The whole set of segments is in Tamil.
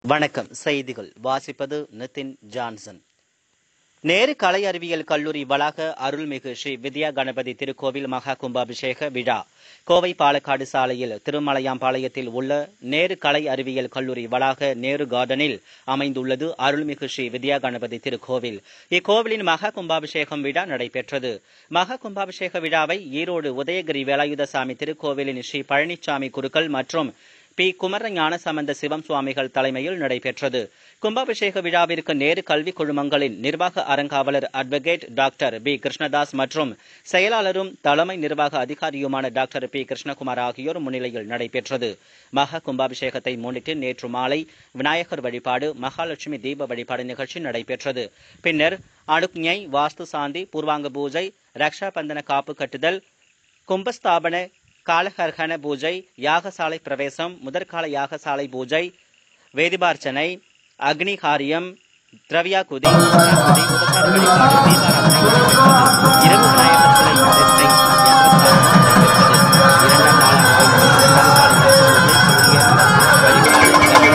வணக்கம் செய்திகள் வாசிப்பது நிதின் ஜான்சன் நேரு கலை அறிவியல் கல்லூரி வளாக அருள்மிகு ஸ்ரீ வித்யா கணபதி திருக்கோவில் மகா கும்பாபிஷேக விழா கோவை பாலக்காடு சாலையில் திருமலையாம்பாளையத்தில் உள்ள நேரு கலை அறிவியல் கல்லூரி வளாக நேரு கார்டனில் அமைந்துள்ளது அருள்மிகு ஸ்ரீ வித்யா கணபதி திருக்கோவில் இக்கோவிலின் மகா கும்பாபிஷேகம் விழா நடைபெற்றது மகா கும்பாபிஷேக விழாவை ஈரோடு உதயகிரி வேலாயுதசாமி திருக்கோவிலின் ஸ்ரீ பழனிசாமி குருக்கள் மற்றும் பி குமர ஞானசம்பந்த சிவம் சுவாமிகள் தலைமையில் நடைபெற்றது கும்பாபிஷேக விழாவிற்கு நேரு கல்விக் குழுமங்களின் நிர்வாக அறங்காவலர் அட்வொகேட் டாக்டர் பி கிருஷ்ணதாஸ் மற்றும் செயலாளரும் தலைமை நிர்வாக அதிகாரியுமான டாக்டர் பி கிருஷ்ணகுமார் ஆகியோர் முன்னிலையில் நடைபெற்றது மகா கும்பாபிஷேகத்தை முன்னிட்டு நேற்று மாலை விநாயகர் வழிபாடு மகாலட்சுமி தீப வழிபாடு நிகழ்ச்சி நடைபெற்றது பின்னர் அனுக்ஞை வாஸ்து சாந்தி பூர்வாங்க பூஜை ரக்ஷா பந்தன காப்பு கட்டுதல் கும்பஸ்தாபன காலகர்கன பூஜை யாகசாலை பிரவேசம் முதற்கால யாகசாலை பூஜை வேதிபார்ச்சனை அக்னிகாரியம் திரவியாகுதி பூர்ணாகுதி, உபசார வழிபாடு தீபாராதனை நடைபெற்றது. இரவு விநாயகர் சிலை பிரதிஷ்டை யந்திரஸ்தானம் நடைபெற்றது. இரண்டாம் நாளான இன்று இரண்டாம் கால யாகபூஜை, சூரிய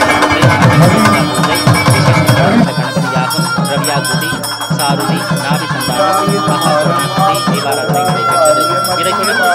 வழிபாடு கணபதி பூஜை விசேஷ கணபதி யாகம் திரவியாகுதி சாருதி நாவி சந்தானம் மகா பூர்ணாகுதி தீபாராதனை நடைபெற்றது இதைத் தொடர்ந்து